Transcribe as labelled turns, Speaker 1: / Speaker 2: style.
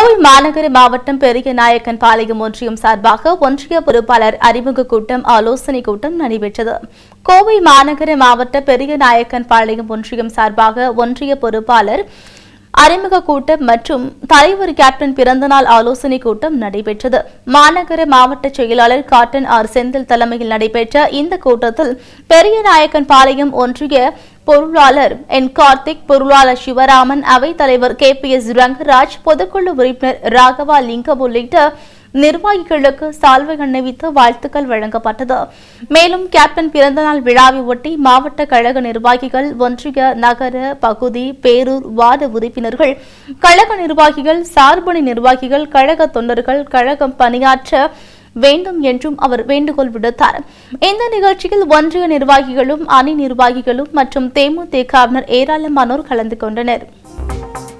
Speaker 1: கோவை மாநகர மாவட்டம் பெரிய நாயக்கன் பாளையம் ஒன்றியம் சார்பாக ஒன்றிய பொறுப்பாளர் அறிமுக கூட்டம் ஆலோசனை கூட்டம் நடைபெற்றது கோவை மாநகர மாவட்ட பெரிய நாயக்கன் பாளையம் ஒன்றியம் சார்பாக ஒன்றிய பொறுப்பாளர் அறிமுக கூட்டம் மற்றும் தலைவர் கேப்டன் பிறந்தநாள் ஆலோசனை கூட்டம் நடைபெற்றது மாநகர மாவட்ட செயலாளர் காட்டன் ஆர் செந்தில் தலைமையில் நடைபெற்ற இந்த கூட்டத்தில் பெரிய நாயக்கன் பாளையம் ஒன்றிய பொருளாளர் என் கார்த்திக் பொருளாளர் சிவராமன் அவைத் தலைவர் கே பி எஸ் ரங்கராஜ் பொதுக்குழு உறுப்பினர் ராகவா லிங்கம் உள்ளிட்ட நிர்வாகிகளுக்கு சால்வை அணிவித்து வாழ்த்துக்கள் வழங்கப்பட்டது மேலும் கேப்டன் பிறந்தநாள் விழாவை ஒட்டி மாவட்ட கழக நிர்வாகிகள் ஒன்றிய நகர பகுதி பேரூர் வார்டு உறுப்பினர்கள் கழக நிர்வாகிகள் சார்பணி நிர்வாகிகள் கழக தொண்டர்கள் கழகம் பணியாற்ற வேண்டும் என்றும் அவர் வேண்டுகோள் விடுத்தார் இந்த நிகழ்ச்சியில் ஒன்றிய நிர்வாகிகளும் அணி நிர்வாகிகளும் மற்றும் தேமுதிகவினர் ஏராளமானோர் கலந்து கொண்டனர்